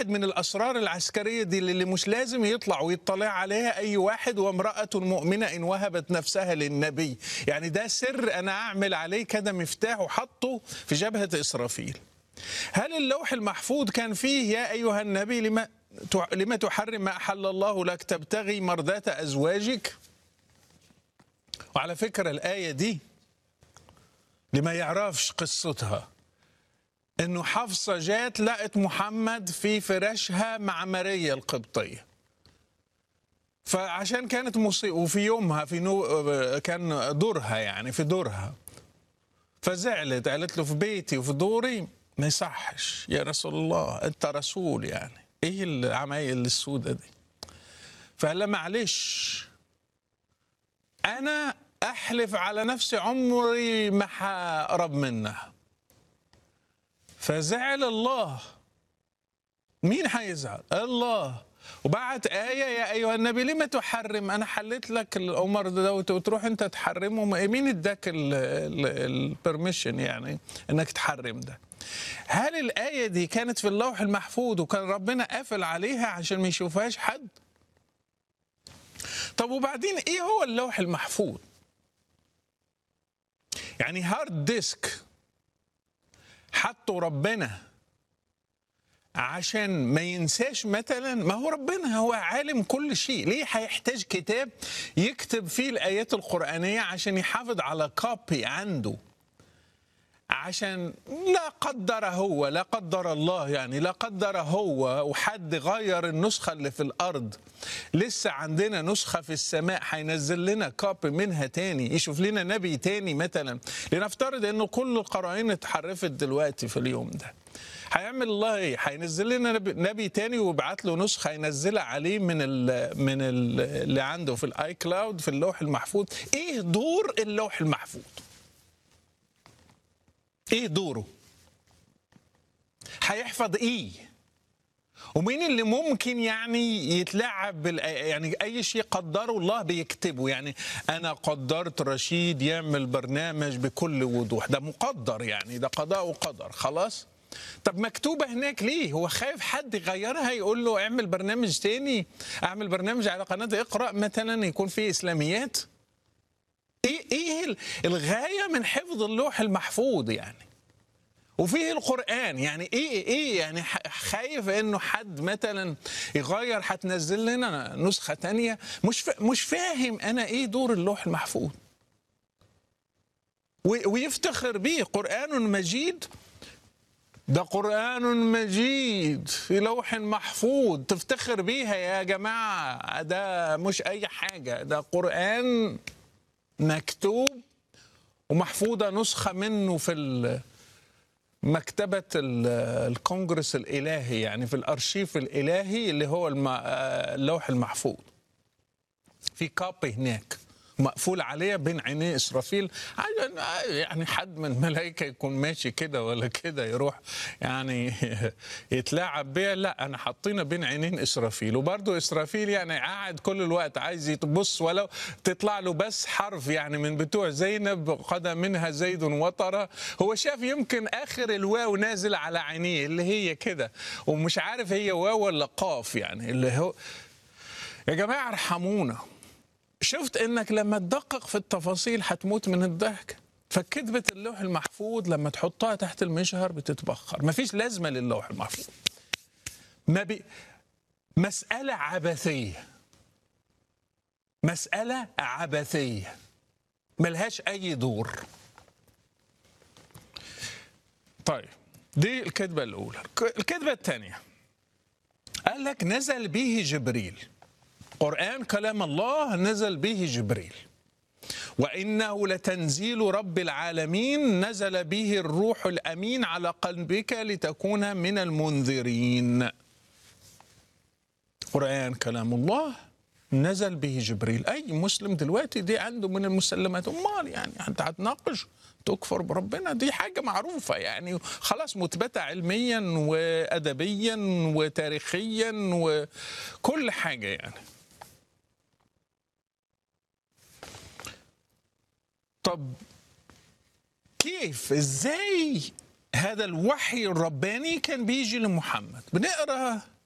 واحد من الاسرار العسكريه دي اللي مش لازم يطلع ويطلع عليها اي واحد وامراه مؤمنه ان وهبت نفسها للنبي يعني ده سر انا اعمل عليه كده مفتاح وحطه في جبهه اسرافيل هل اللوح المحفوظ كان فيه يا ايها النبي لما لما تحرم ما احل الله لك تبتغي مرضاه ازواجك وعلى فكره الايه دي لما يعرفش قصتها انه حفصه جات لقت محمد في فراشها مع ماريا القبطيه فعشان كانت مصيبه وفي يومها في نو كان دورها يعني في دورها فزعلت قالت له في بيتي وفي دوري ما يصحش يا رسول الله انت رسول يعني ايه العمايل السوداء دي فقال لها معلش انا احلف على نفسي عمري ما هقرب منها فزعل الله مين هيزعل الله وبعت آية يا أيها النبي لما تحرم أنا حليت لك الأمر ده وتروح أنت تحرمه مين اداك البرميشن يعني أنك تحرم ده هل الآية دي كانت في اللوح المحفوظ وكان ربنا قافل عليها عشان ما يشوفهاش حد طب وبعدين إيه هو اللوح المحفوظ يعني هارد ديسك حطوا ربنا عشان ما ينساش مثلا ما هو ربنا هو عالم كل شيء ليه هيحتاج كتاب يكتب فيه الآيات القرآنية عشان يحافظ على كوبي عنده عشان لا قدر هو لا قدر الله يعني لا قدر هو وحد غير النسخة اللي في الأرض لسه عندنا نسخة في السماء هينزل لنا كوبي منها تاني يشوف لنا نبي تاني مثلا لنفترض انه كل القرائن اتحرفت دلوقتي في اليوم ده هيعمل الله ايه؟ هينزل لنا نبي, نبي تاني ويبعت له نسخه ينزلها عليه من ال من ال اللي عنده في الاي كلاود في اللوح المحفوظ، ايه دور اللوح المحفوظ؟ ايه دوره؟ هيحفظ ايه؟ ومين اللي ممكن يعني يتلاعب بال يعني اي شيء قدره الله بيكتبه يعني انا قدرت رشيد يعمل برنامج بكل وضوح ده مقدر يعني ده قضاء وقدر خلاص طب مكتوبة هناك ليه؟ هو خايف حد يغيرها يقول له اعمل برنامج تاني، اعمل برنامج على قناة اقرأ مثلا يكون فيه إسلاميات؟ ايه ايه الغاية من حفظ اللوح المحفوظ يعني؟ وفيه القرآن يعني ايه ايه يعني خايف انه حد مثلا يغير هتنزل لنا نسخة تانية مش مش فاهم انا ايه دور اللوح المحفوظ ويفتخر به قرآن مجيد ده قرآن مجيد في لوح محفوظ تفتخر بيها يا جماعة ده مش أي حاجة ده قرآن مكتوب ومحفوظة نسخة منه في مكتبة الكونجرس الإلهي يعني في الأرشيف الإلهي اللي هو اللوح المحفوظ في كابي هناك مقفول عليها بين عينيه اسرافيل يعني حد من الملائكه يكون ماشي كده ولا كده يروح يعني يتلاعب بيها لا انا حاطينها بين عينين اسرافيل وبرضه اسرافيل يعني قاعد كل الوقت عايز يبص ولو تطلع له بس حرف يعني من بتوع زينب قد منها زيد وطرة هو شاف يمكن اخر الواو نازل على عينيه اللي هي كده ومش عارف هي واو ولا قاف يعني اللي هو يا جماعه ارحمونا شفت انك لما تدقق في التفاصيل هتموت من الضحك فكتبة اللوح المحفوظ لما تحطها تحت المجهر بتتبخر مفيش لازمة للوح المحفوظ ما بي مسألة عبثية مسألة عبثية ملهاش أي دور طيب دي الكذبة الأولى الكذبة الثانية قال لك نزل به جبريل قرآن كلام الله نزل به جبريل وإنه لتنزيل رب العالمين نزل به الروح الأمين على قلبك لتكون من المنذرين قرآن كلام الله نزل به جبريل أي مسلم دلوقتي دي عنده من المسلمات أمال يعني أنت هتناقش تكفر بربنا دي حاجة معروفة يعني خلاص مثبتة علميا وأدبيا وتاريخيا وكل حاجة يعني طب كيف ازاي هذا الوحي الرباني كان بيجي لمحمد بنقرا